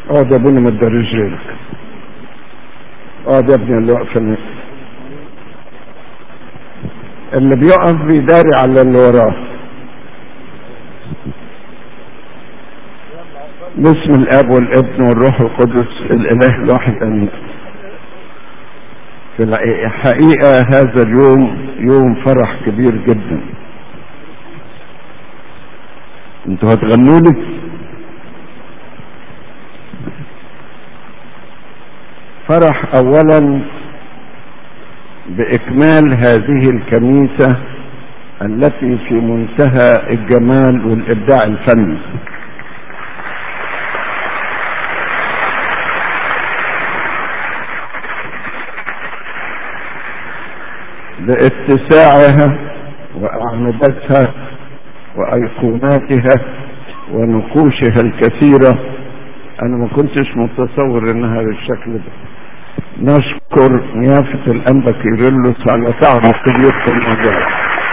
اقعد يا ابونا ما تدريش غيرك اقعد يا ابني اللي واقف هناك اللي بيقف بيداري على اللي وراه باسم الاب والابن والروح القدس الاله الواحد امين في الحقيقه هذا اليوم يوم فرح كبير جدا انتوا هتغنوا لي فرح اولا باكمال هذه الكنيسه التي في منتهى الجمال والابداع الفني لاتساعها واعمدتها وايقوناتها ونقوشها الكثيره انا ما كنتش متصور انها بالشكل ده نشكر نيافة الأنبا كيرلس على تعبه الكبير في الموضوع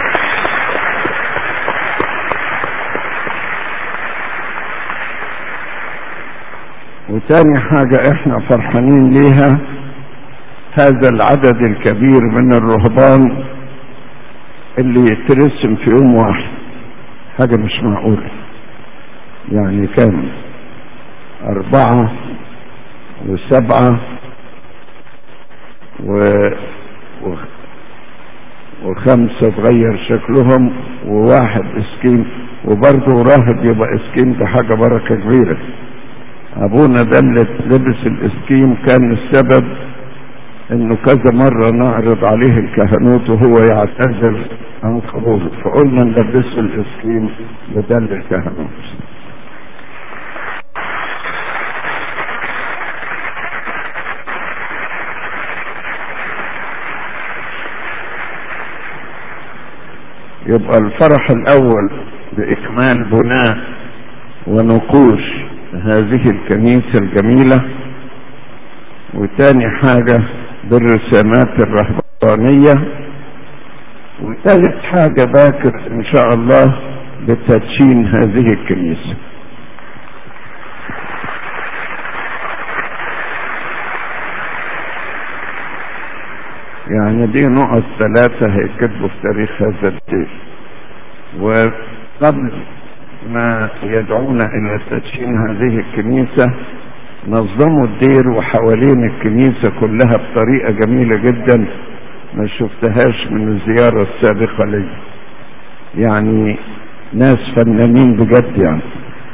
وتاني حاجة احنا فرحانين ليها هذا العدد الكبير من الرهبان اللي يترسم في يوم واحد حاجة مش معقولة يعني كان أربعة وسبعة و... و... وخمسة تغير شكلهم وواحد اسكين وبرضه راهب يبقى اسكين ده حاجة بركة كبيرة ابونا ده اللي لبس الاسكيم كان السبب انه كذا مرة نعرض عليه الكهنوت وهو يعتذر عن قبوله فقلنا نلبسه الاسكيم بدل الكهنوت يبقى الفرح الاول باكمال بناء ونقوش هذه الكنيسة الجميلة وتاني حاجة بالرسامات الرهبانية وثالث حاجة باكر ان شاء الله بتدشين هذه الكنيسة يعني دي نقط ثلاثة هيكتبوا في تاريخ هذا الدين وقبل ما يدعونا إلى تدشين هذه الكنيسة نظموا الدير وحوالين الكنيسة كلها بطريقة جميلة جدا ما شفتهاش من الزيارة السابقة لي يعني ناس فنانين بجد يعني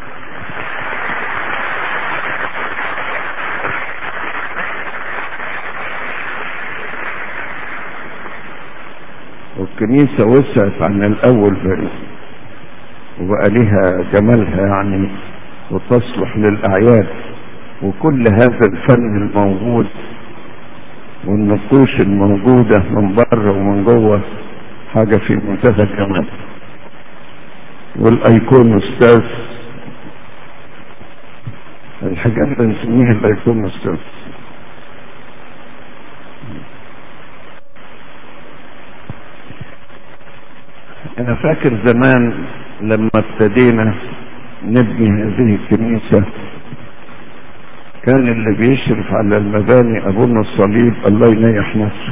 والكنيسة وسعت عن الأول بقى وبقى لها جمالها يعني وتصلح للأعياد وكل هذا الفن الموجود والنقوش الموجودة من بره ومن جوه حاجة في منتهى الجمال والايقون استاذ الحاجات اللي نسميها الايقون استاذ انا فاكر زمان لما ابتدينا نبني هذه الكنيسة كان اللي بيشرف على المباني ابونا الصليب الله ينيح نفسه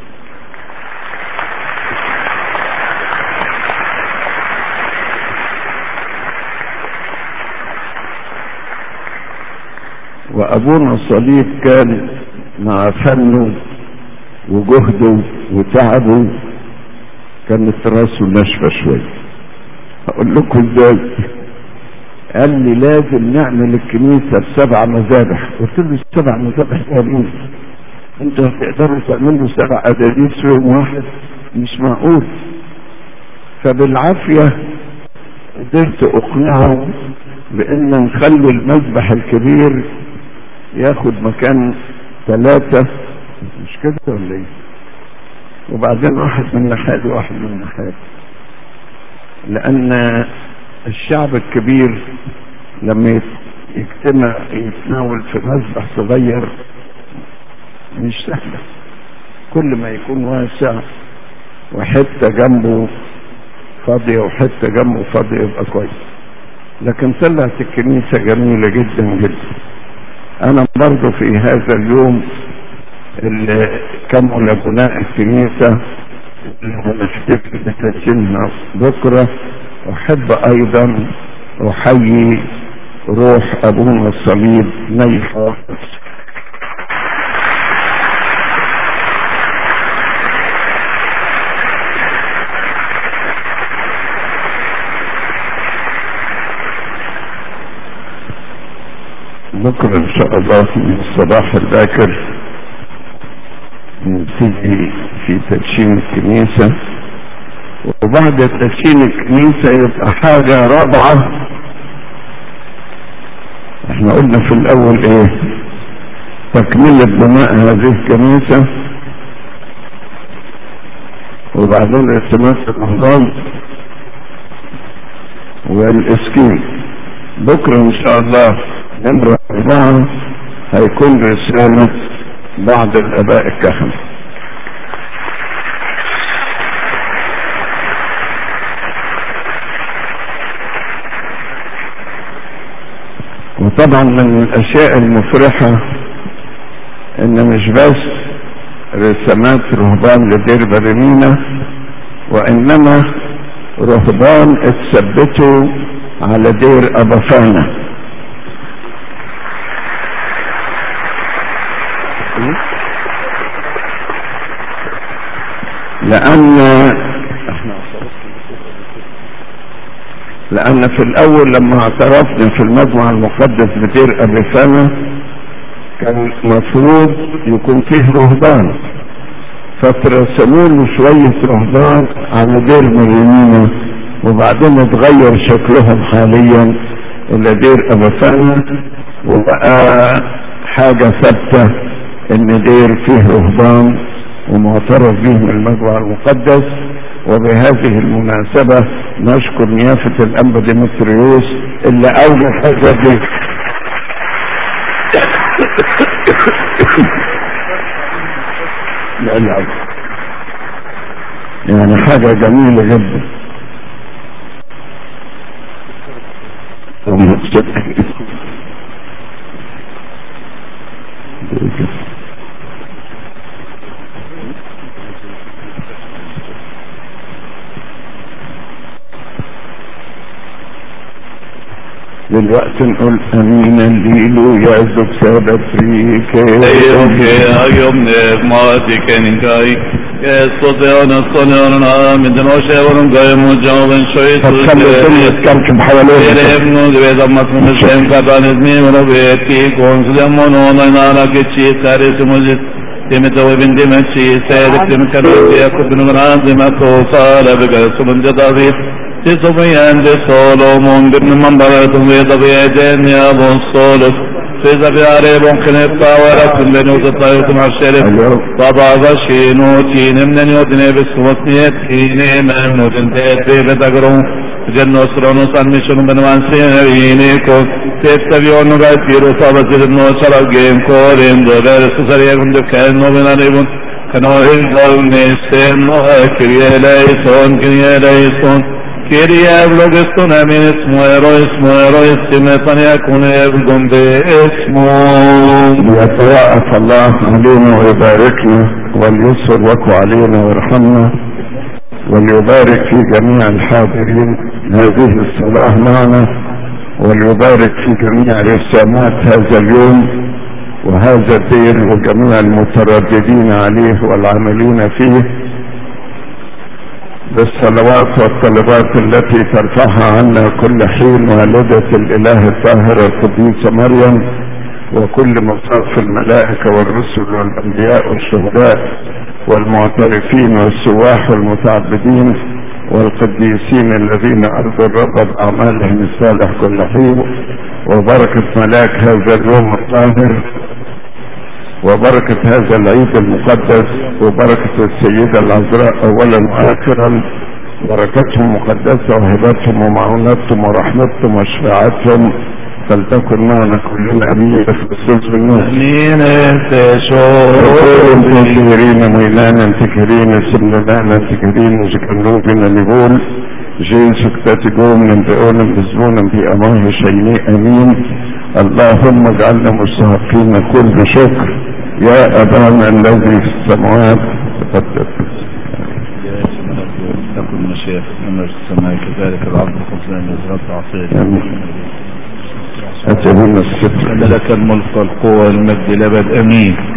وابونا الصليب كان مع فنه وجهده وتعبه كانت راسه ناشفه شويه اقول لكم ازاي قال لي لازم نعمل الكنيسه بسبع مذابح قلت له السبع مذابح قالين انتوا هتقدروا تعملوا سبع اداديس في يوم واحد مش معقول فبالعافيه قدرت اقنعه بان نخلي المذبح الكبير ياخد مكان ثلاثة مش كده ولا ايه وبعدين واحد من ناحية واحد من ناحية لان الشعب الكبير لما يجتمع يتناول في مذبح صغير مش سهلة كل ما يكون واسع وحتة جنبه فاضية وحتة جنبه فاضية يبقى كويس لكن طلعت الكنيسة جميلة جدا جدا انا برضو في هذا اليوم اللي كمل بناء الكنيسة اللي هنحتفل بتسجيلنا بكرة احب ايضا احيي روح ابونا الصليب نيفا بكرة ان شاء الله في الصباح الباكر نبتدي في تدشين الكنيسة وبعد تدشين الكنيسة يبقى حاجة رابعة احنا قلنا في الاول ايه تكملة بناء هذه الكنيسة وبعدين ارتماس الأهرام والإسكين بكرة إن شاء الله نمرة أربعة هيكون رسالة بعض الآباء الكهنة وطبعا من الأشياء المفرحة إن مش بس رسمات رهبان لدير برمينا وإنما رهبان اتثبتوا على دير أبافانا لأن لأن في الأول لما اعترفنا في المجمع المقدس بدير أبافانا كان مفروض يكون فيه رهبان فترسموا له شوية رهبان على دير مريمينا وبعدين اتغير شكلهم حاليا الى دير ابافانا وبقى حاجة ثابتة ان دير فيه رهبان ومعترف به من المجمع المقدس وبهذه المناسبة نشكر نيافة الأنبا ديمتريوس اللي أوجد هذا الدين لا لا يعني حاجة جميلة جدا دلوقتي نقول امين الليل يعزك سبب فيك Eyon ke ayom ne mati kenin kai Yeso de ana sone ana midin o şey varın gaymu cevabın şoy فتخلي الدنيا تكركب حواليك Yerevnu ve zamasını sen katanizmi ve vetti konsulem onu onayna geçi karesi muzit Demet o bin demetçi seyredip demet karesi yakubun razime tosala ve gasumun cedavit Sisobayan de Solomon bir numaratum ve dabiyeden ya bon solos Seza bir araya bon kınet kavaratın beni uzatayotun aşerif اليوم Baba şinu tinim ne niyotine ve suvatniyet kine memnudin teetbe ve dagron Cenno srono sanni şunu ben vansine vini ko Tette vi onu gayet bir usaba zirin no çala gen korin do ver susariye gundu ken no ben aribun Kano hizal nesen no kiriye leyson kiriye leyson Kyrie eυλογιστον εμήν εσμο ερώ εσμο ερώ εσμέταν yakun evlgum be esmo ليتوقف الله علينا ويباركنا وليسر وقع علينا ويرحمنا وليبارك في جميع الحاضرين هذه الصلاة معنا وليبارك في جميع رسامات هذا اليوم وهذا الدين وجميع المترددين عليه والعاملين فيه بالصلوات والطلبات التي ترفعها عنا كل حين والدة الإله الطاهرة القديسة مريم وكل مصاف الملائكة والرسل والأنبياء والشهداء والمعترفين والسواح والمتعبدين والقديسين الذين أرضوا الرب بأعمالهم الصالح كل حين وبركة ملاك هذا اليوم الطاهر وبركة هذا العيد المقدس وبركة السيدة العذراء أولا وآخرا بركتهم مقدسة وهبتهم ومعونتهم ورحمتهم وشفاعتهم فلتكن معنا كلنا أمين في الصلح الناس Min efteşor تكرين ميلانا تكرين سمنانا تكرين جكنوبنا نقول جين سكتات قوم من بقول بزبون بأماه شيني أمين اللهم اجعلنا مستحقين كل شكر يا ابانا الذي في السماوات تقدس تكن مشيئة أمر السماء كذلك العبد خبزان يزرد عصير آمين. اتى بنا الستر لك الملك والقوة والمجد لبد أمين